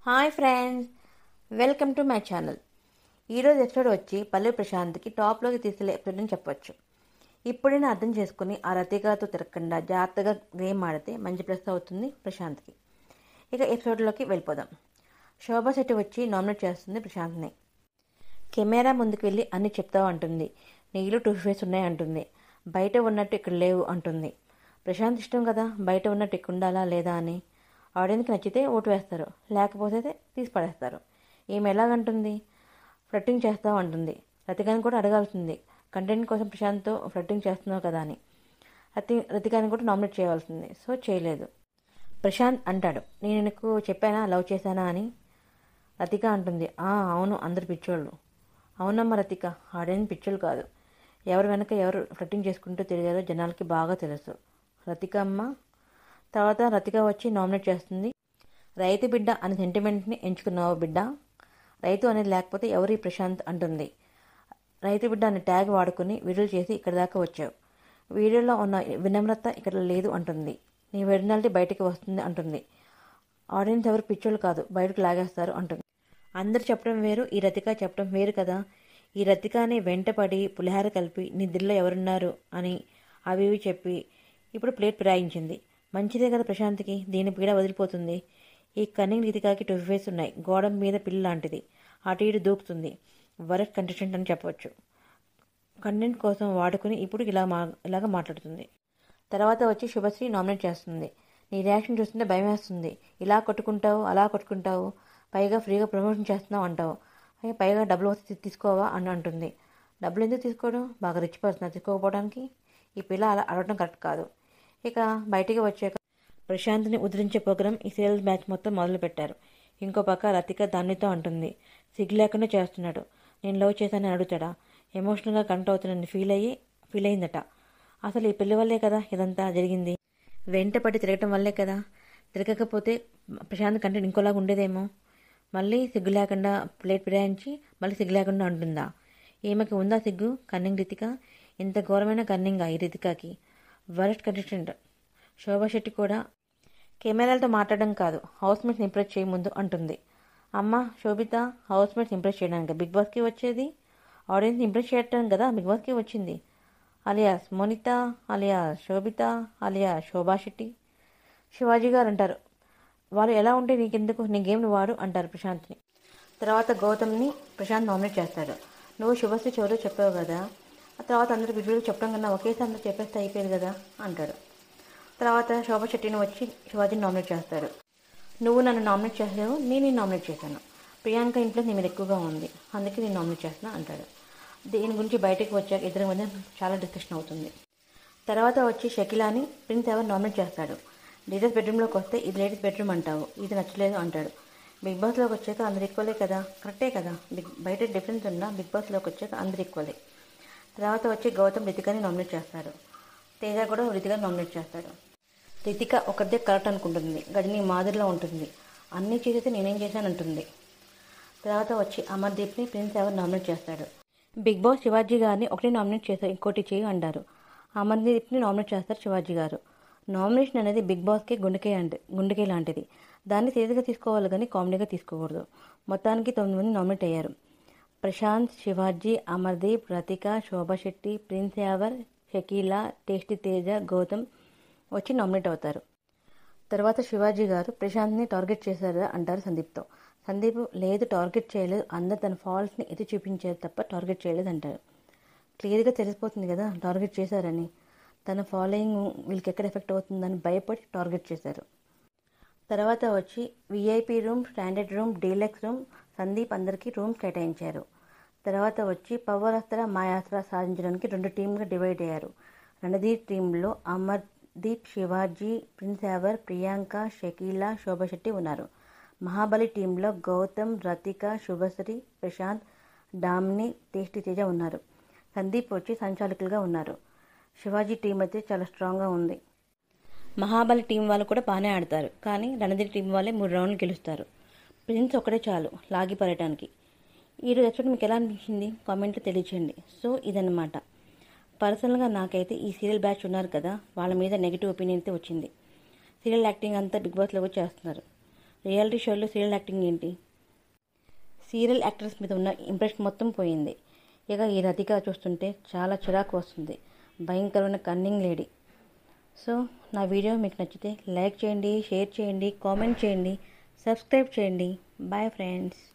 hi friends welcome to my channel ఈరోజు episode వచ్చి పల్లె ప్రశాంత్కి టాప్లోకి తీసుకెళ్లే ఎపిసోడ్ అని చెప్పొచ్చు ఇప్పుడైనా అర్థం చేసుకుని ఆ రతిగాతో తిరగకుండా జాగ్రత్తగా గేమ్ ఆడితే మంచి ప్లస్ అవుతుంది ప్రశాంత్కి ఇక ఎపిసోడ్లోకి వెళ్ళిపోదాం శోభా శెట్టి వచ్చి నామినేట్ చేస్తుంది ప్రశాంత్ని కెమెరా ముందుకు వెళ్ళి అన్ని చెప్తావు అంటుంది నీళ్ళు టూ ఫేస్ ఉన్నాయి అంటుంది బయట ఉన్నట్టు ఇక్కడ లేవు అంటుంది ప్రశాంత్ ఇష్టం కదా బయట ఉన్నట్టు ఇక్కడ ఉండాలా లేదా అని ఆడియన్స్కి నచ్చితే ఓటు వేస్తారు లేకపోతే తీసి పడేస్తారు ఈమె ఎలాగంటుంది ఫ్లట్టింగ్ చేస్తావు అంటుంది రతికాని కూడా అడగాల్సింది కంటెంట్ కోసం ప్రశాంత్తో ఫ్లట్టింగ్ చేస్తున్నావు కదా అని రతి రతికాని కూడా నామినేట్ చేయవలసింది సో చేయలేదు ప్రశాంత్ అంటాడు నేను నీకు చెప్పానా లవ్ చేశానా అని రతిక అంటుంది "ఆ, అవును అందరు పిచ్చోళ్ళు అవునమ్మ రతిక ఆడేం పిచ్చోళ్ళు కాదు ఎవరు వెనక ఎవరు ఫ్లట్టింగ్ చేసుకుంటూ తిరిగారో జనాలకి బాగా తెలుసు రతిక అమ్మ తర్వాత రతిక వచ్చి నామినేట్ చేస్తుంది రైతు బిడ్డ అనే సెంటిమెంట్ని ఎంచుకున్నావు బిడ్డ రైతు అనేది లేకపోతే ఎవరి ప్రశాంత్ అంటుంది రైతు బిడ్డ అనే ట్యాగ్ వాడుకుని వీడియోలు చేసి ఇక్కడ దాకా వచ్చావు వీడియోలో ఉన్న వినమ్రత ఇక్కడ లేదు అంటుంది నీ ఒరిజినాలిటీ బయటికి వస్తుంది అంటుంది ఆడియన్స్ ఎవరు పిచ్చోళ్ళు కాదు బయటకు లాగేస్తారు అంటుంది అందరు చెప్పడం వేరు ఈ రతిక చెప్పడం వేరు కదా ఈ రతికాని వెంటపడి పులిహార కలిపి నీ దిల్లో ఎవరున్నారు అని అవి ఇవి చెప్పి ఇప్పుడు ప్లేట్ ఫిరాయించింది మంచిదే కదా ప్రశాంత్కి దీని పీడ వదిలిపోతుంది ఈ కన్నింగ్ రీతికాకి టూ ఫేస్ ఉన్నాయి గోడ మీద పిల్ల లాంటిది అటు ఇటు దూకుతుంది వరస్ట్ కంటెస్టెంట్ అని చెప్పవచ్చు కంటెంట్ కోసం వాడుకుని ఇప్పుడు ఇలా మా ఇలాగ మాట్లాడుతుంది తర్వాత వచ్చి శుభశ్రీ నామినేట్ చేస్తుంది నీ రియాక్షన్ చూస్తుంటే భయం వేస్తుంది ఇలా కొట్టుకుంటావు అలా కొట్టుకుంటావు పైగా ఫ్రీగా ప్రమోషన్ చేస్తున్నావు అంటావు అయ్యా పైగా డబ్బులు వస్తే తీసుకోవా అని అంటుంది డబ్బులు ఎందుకు తీసుకోవడం బాగా రిచ్ పర్సన్ తీసుకోకపోవడానికి ఈ పిల్ల అలా అడగడం కరెక్ట్ కాదు ఇక బయటికి వచ్చాక ప్రశాంత్ని ఉద్ధరించే ప్రోగ్రాం ఈ సేల్స్ బ్యాచ్ మొత్తం మొదలు పెట్టారు ఇంకో పక్క రతిక దానితో అంటుంది సిగ్గు లేకుండా చేస్తున్నాడు నేను లవ్ చేశానని అడుగుతాడా ఎమోషనల్గా కనెక్ట్ అవుతున్నాను ఫీల్ అయ్యి ఫీల్ అయిందట అసలు ఈ పెళ్లి వల్లే కదా ఇదంతా జరిగింది వెంట పడి తిరగటం వల్లే కదా తిరగకపోతే ప్రశాంత్ కంటే ఇంకోలాగా ఉండేదేమో మళ్ళీ సిగ్గు లేకుండా ప్లేట్ ఫిరాయించి మళ్ళీ సిగ్గు లేకుండా అంటుందా ఈమెకి ఉందా సిగ్గు కన్నింగ్ రితిక ఇంత ఘోరమైన కన్నింగా ఈ రితికాకి వరస్ట్ కంటెస్టెంట్ శోభా శెట్టి కూడా కెమెరాలతో మాట్లాడడం కాదు హౌస్ మేట్స్ ఇంప్రెస్ చేయ ముందు అంటుంది అమ్మ శోభిత హౌస్ మేట్స్ ఇంప్రెస్ చేయడానికి బిగ్ బాస్కి వచ్చేది ఆడియన్స్ ఇంప్రెస్ చేయటం కదా బిగ్ బాస్కి వచ్చింది alias Monitha alias Shobhita alias Shobha Shetty Shivaji గారు అంటారు వాళ్ళు ఎలా ఉంటే నీకెందుకు నీ గేమ్ని వాడు అంటారు ప్రశాంత్ని తర్వాత గౌతమ్ని ప్రశాంత్ నామినేట్ చేస్తాడు నువ్వు శుభశ్రీ చెవులో చెప్పావు కదా ఆ తర్వాత అందరు విజువల్ చెప్పడం కన్నా ఒకేసారి అందరూ చెప్పేస్తే అయిపోయేది కదా అంటాడు తర్వాత శోభా శెట్టిని వచ్చి శివాజీని నామినేట్ చేస్తాడు నువ్వు నన్ను నామినేట్ చేసావు నేను నేను నామినేట్ చేశాను ప్రియాంక ఇంట్లో నీ మీద ఎక్కువగా ఉంది అందుకే నేను నామినేట్ చేస్తున్నా అంటాడు దీని గురించి బయటకు వచ్చాక ఇద్దరి మధ్య చాలా డిస్కషన్ అవుతుంది తర్వాత వచ్చి షకిలాని ప్రిన్స్ ఎవరు నామినేట్ చేస్తాడు లేడీస్ బెడ్రూమ్లోకి వస్తే ఇది లేడీస్ బెడ్రూమ్ అంటావు ఇది నచ్చలేదు అంటాడు బిగ్ బాస్లోకి వచ్చాక అందరు ఈక్వలే కదా కరెక్టే కదా బిగ్ బయట డిఫరెన్స్ ఉన్నా బిగ్ బాస్లోకి వచ్చాక అందరు ఈక్వలే తర్వాత వచ్చి గౌతమ్ రితికాని నామినేట్ చేస్తాడు తేజ కూడా రితికాని నామినేట్ చేస్తాడు రితిక ఒకరిదే కరెక్ట్ అనుకుంటుంది గజని మాదిరిలో ఉంటుంది అన్నీ చేసేది నేనేం చేశానంటుంది తర్వాత వచ్చి అమర్దీప్ని ప్రిన్స్ ఎవరు నామినేట్ చేస్తాడు బిగ్ బాస్ శివాజీ గారిని ఒకటి నామినేట్ చేస్తారు ఇంకోటి చేయి అంటారు అమర్దీప్ని నామినేట్ చేస్తారు శివాజీ గారు నామినేషన్ అనేది బిగ్ బాస్కి గుండెకాయ అంటే గుండెకాయ లాంటిది దాన్ని సీరియస్గా తీసుకోవాలి కానీ కామెడీగా తీసుకోకూడదు మొత్తానికి తొమ్మిది మంది నామినేట్ అయ్యారు ప్రశాంత్ శివాజీ అమర్దీప్ రతిక శోభా శెట్టి ప్రిన్స్ యావర్ షకీలా టేస్టీ తేజ గౌతమ్ వచ్చి నామినేట్ అవుతారు తర్వాత శివాజీ గారు ప్రశాంత్ని టార్గెట్ చేశారా అంటారు సందీప్తో సందీప్ లేదు టార్గెట్ చేయలేదు అందరు తన ఫాల్ట్ని ఎత్తి చూపించారు తప్ప టార్గెట్ చేయలేదు అంటారు క్లియర్గా తెలిసిపోతుంది కదా టార్గెట్ చేశారని తన ఫాలోయింగ్ వీళ్ళకి ఎక్కడ ఎఫెక్ట్ అవుతుందని భయపడి టార్గెట్ చేశారు తర్వాత వచ్చి VIP room standard room deluxe room Sandeep అందరికీ రూమ్స్ కేటాయించారు తర్వాత వచ్చి పవర్ అస్త్ర మాయాస్త్ర సాధించడానికి రెండు టీంగా డివైడ్ అయ్యారు రణదీప్ టీంలో అమర్దీప్ శివాజీ ప్రిన్స్ యావర్ ప్రియాంక షకీలా శోభశెట్టి ఉన్నారు మహాబలి టీంలో గౌతమ్ రతిక శుభశ్రీ ప్రశాంత్ డామ్ని టేస్టీ తేజ ఉన్నారు సందీప్ వచ్చి సంచాలకులుగా ఉన్నారు శివాజీ టీం అయితే చాలా స్ట్రాంగ్గా ఉంది మహాబలి టీం వాళ్ళు కూడా బాగానే ఆడతారు కానీ రణధీర్ టీం వాళ్ళే మూడు రౌండ్లు గెలుస్తారు ప్రిన్స్ ఒకటే చాలు లాగి పడటానికి ఈరోజు ఎపిసోడ్ మీకు ఎలా అనిపించింది కామెంట్లో తెలియచేయండి సో ఇదన్నమాట పర్సనల్గా నాకైతే ఈ సీరియల్ బ్యాచ్ ఉన్నారు కదా వాళ్ళ మీద నెగిటివ్ ఒపీనియన్ అయితే వచ్చింది సీరియల్ యాక్టింగ్ అంతా బిగ్ బాస్లో వచ్చి చేస్తున్నారు రియాలిటీ షోలో సీరియల్ యాక్టింగ్ ఏంటి సీరియల్ యాక్టర్స్ మీద ఉన్న ఇంప్రెషన్ మొత్తం పోయింది ఇక ఈ రతిక చూస్తుంటే చాలా చిరాకు వస్తుంది భయంకరమైన కన్నింగ్ లేడీ సో నా వీడియో మీకు నచ్చితే లైక్ చేయండి షేర్ చేయండి కామెంట్ చేయండి సబ్స్క్రైబ్ చేయండి బాయ్ ఫ్రెండ్స్